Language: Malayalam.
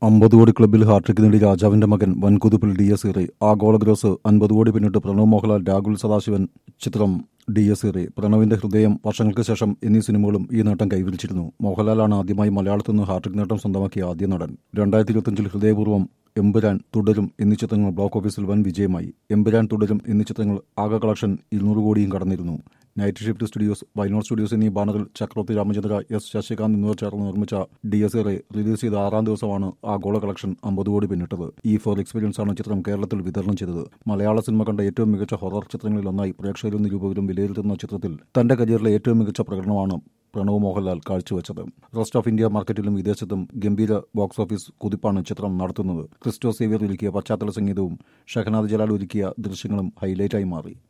അമ്പത് കോടി ക്ലബിൽ ഹാട്രിക് നേടി രാജാവിന്റെ മകൻ വൻകുതിപ്പിൽ ഡി എസ് ഇറി ആഗോള ഗ്രോസ് അൻപത് കോടി പിന്നിട്ട് പ്രണവ് മോഹൻലാൽ രാഹുൽ സദാശിവൻ ചിത്രം ഡി എസ് ഇറി പ്രണവിന്റെ ഹൃദയം വർഷങ്ങൾക്ക് ശേഷം എന്നീ സിനിമകളും ഈ നേട്ടം കൈവരിച്ചിരുന്നു മോഹൻലാലാണ് ആദ്യമായി മലയാളത്തിൽ നിന്ന് ഹാട്രിക് നേട്ടം സ്വന്തമാക്കിയ ആദ്യ നടൻ രണ്ടായിരത്തി ഇരുപത്തിയഞ്ചിൽ ഹൃദയപൂർവ്വം എമ്പുരാൻ തുടരും എന്നീ ചിത്രങ്ങൾ ബ്ലോക്ക് ഓഫീസിൽ വൻ വിജയമായി എമ്പുരാൻ തുടരും എന്നീ ചിത്രങ്ങൾ ആകെ കളക്ഷൻ ഇരുന്നൂറ് കോടിയും കടന്നിരുന്നു night shift studios Ynot studios എന്നീ ബാനറിൽ ചക്രവർത്തി രാമചന്ദ്ര എസ് ശശികാന്ത് എന്നിവർ ചേർന്ന് നിർമ്മിച്ച ഡി എസ് എറെ റിലീസ് ചെയ്ത ആറാം ദിവസമാണ് ആഗോള കളക്ഷൻ അമ്പത് കോടി പിന്നിട്ടത് ഈ ഫോർ എക്സ്പീരിയൻസ് ആണ് ചിത്രം കേരളത്തിൽ വിതരണം ചെയ്തത് മലയാള സിനിമ കണ്ട ഏറ്റവും മികച്ച ഹൊറർ ചിത്രങ്ങളിലൊന്നായി പ്രേക്ഷകരും നിരൂപകരും വിലയിരുത്തുന്ന ചിത്രത്തിൽ തന്റെ കരിയറിലെ ഏറ്റവും മികച്ച പ്രകടനമാണ് പ്രണവ് മോഹൻലാൽ കാഴ്ചവെച്ചത് റെസ്റ്റ് ഓഫ് ഇന്ത്യ മാർക്കറ്റിലും വിദേശത്തും ഗംഭീര ബോക്സ് ഓഫീസ് കുതിപ്പാണ് ചിത്രം നടത്തുന്നത് ക്രിസ്റ്റോ സേവിയർ ഒരുക്കിയ പശ്ചാത്തല സംഗീതവും ഷഹനാദ് ജലാൽ ഒരുക്കിയ ദൃശ്യങ്ങളും ഹൈലൈറ്റായി മാറി